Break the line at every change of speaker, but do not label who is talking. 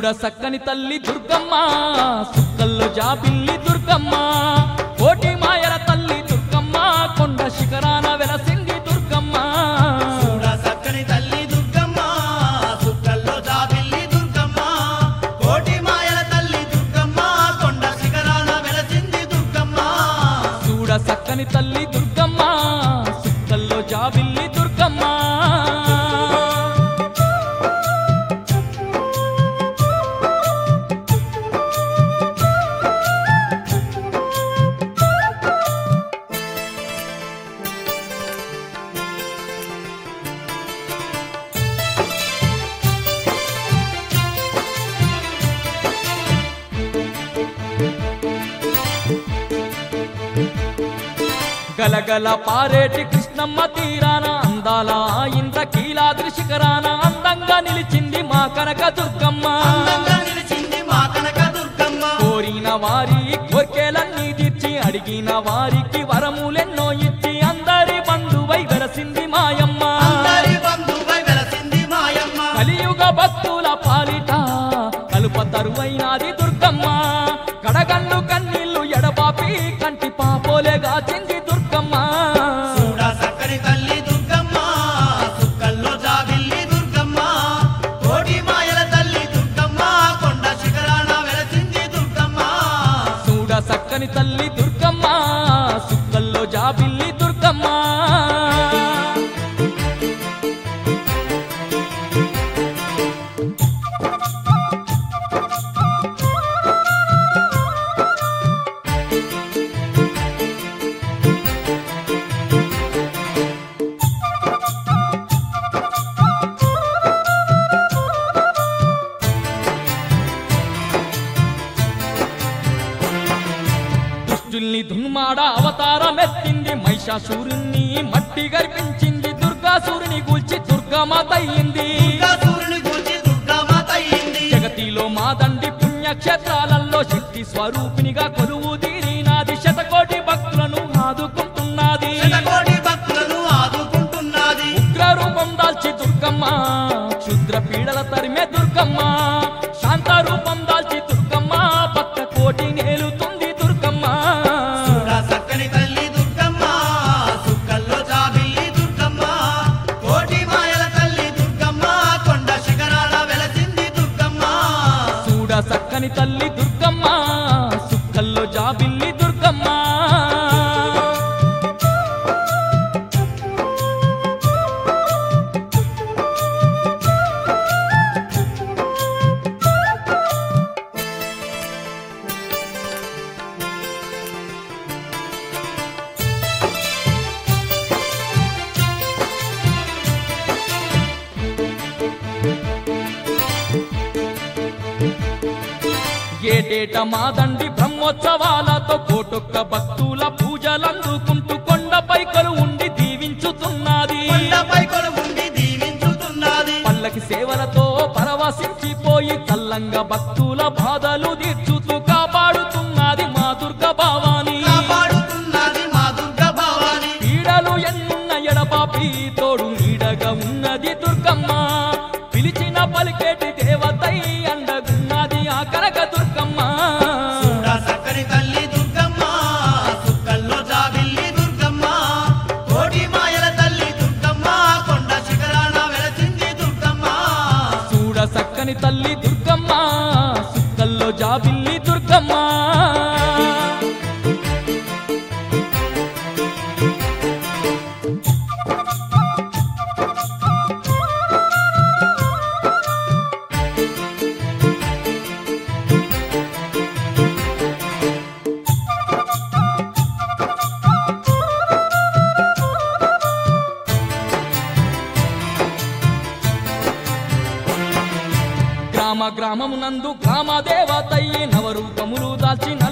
చూడ సక్కని తల్లి దుర్గమ్మ సుక్కల్లో జాబిల్లి దుర్గమ్మ కోటి మాయల తల్లి దుర్గమ్మ కొండ శిఖరాన వెలసింది దుర్గమ్మ
చూడ సక్కని తల్లి దుర్గమ్మ సుక్కల్లో జాబిల్లి దుర్గమ్మ కోటి మాయల తల్లి దుర్గమ్మ కొండ శిఖరాన వెలసింది దుర్గమ్మ
చూడ సక్కని తల్లి దుర్గమ్మ సుక్కల్లో జాబిల్లి దుర్గమ్మ గలగల పారేటి కృష్ణమ్మ తీరాన అందాల ఇంద్ర కీలాద్రి శిఖరాన అందంగా నిలిచింది మా కనక దుర్గమ్మ
అందంగా నిలిచింది మా కనక దుర్గమ్మ
కోరిన వారి కోర్కెలన్నీ తీర్చి అడిగిన వారికి వరములెన్నో ఇచ్చి అందరి బంధువై వెరసింది మాయమ్మ
అందరి బంధువై వెలసింది మాయమ్మ
కలియుగ భక్తుల పాలిట కలుప తరువైనాది దుర్గమ్మ కడగళ్ళు కన్నీళ్లు ఎడబాపి కంటి పాపోలే గాచింది దుర్గమ్మ
చూడ సక్కని తల్లి దుర్గమ్మ సుక్కల్లో జాబిల్లి దుర్గమ్మ కోటి మాయల తల్లి దుర్గమ్మ కొండ శిఖరాన వెలసింది దుర్గమ్మ
చూడ సక్కని తల్లి దుర్గమ్మ సుక్కల్లో జాబిల్లి దుర్గమ్మ దుష్టుల్ని దున్మాడ అవతారమెత్తింది మహిషాసురుణ్ణి మట్టి గర్పించింది దుర్గాసురుని గూల్చి దుర్గమాత అయ్యింది
దుర్గాసురుని గూర్చి దుర్గామాత అయ్యింది
జగతిలో మా దండి పుణ్యక్షేత్రాలలో శక్తి స్వరూపినిగా కొలువు తీరినాది శతకోటి భక్తులను ఆదుకుంటున్నది
శతకోటి భక్తులను ఆదుకుంటున్నది
ఉగ్ర రూపం దాల్చి దుర్గమ్మ క్షుద్ర పీడల తరిమే దుర్గమ్మ శాంత రూపం దాల్చి దుర్గమ్మ పక్క కోటి నేలుతుంది దుర్గమ్మ
చూడ సక్కని తల్లి దుర్గమ్మ సుక్కల్లో జాబిల్లి దుర్గమ్మ కోటి మాయల తల్లి దుర్గమ్మ కొండ శిఖరాల వెలసింది దుర్గమ్మ
చూడ సక్కని తల్లి దుర్గమ్మ సుక్కల్లో జాబిల్లి దుర్గమ్మ ఏటేట మాదండి బ్రహ్మోత్సవాలతో కోటొక్క భక్తుల పూజలందుకుంటూ కొండపై ఉండి దీవించుతున్నది
కొండపై కొలువుండి దీవించుతున్నది
పల్లకి సేవలతో పరవశించిపోయి చల్లంగా భక్తుల బాధలు తీర్చుతూ కాపాడుతున్నది మా దుర్గ భావాని
కాపాడుతున్నది మా దుర్గ భవాని
పీడలు ఎన్నున్న ఎడపాపి తోడు నీడగా ఉన్నది దుర్గమ్మ పిలిచిన పలికేటి దేవతై అండగున్నది ఆ కనక దుర్గమ్మ
చూడ సక్కని తల్లి దుర్గమ్మ సుక్కల్లో జాబిల్లి దుర్గమ్మ కోటి మాయల తల్లి దుర్గమ్మ కొండ శిఖరాన వెలసింది దుర్గమ్మ
చూడ సక్కని తల్లి దుర్గమ్మ సుక్కల్లో జాబిల్లి దుర్గమ్మ గ్రామ గ్రామమునందు గ్రామ దేవతయ్యి నవరూపములు దాల్చి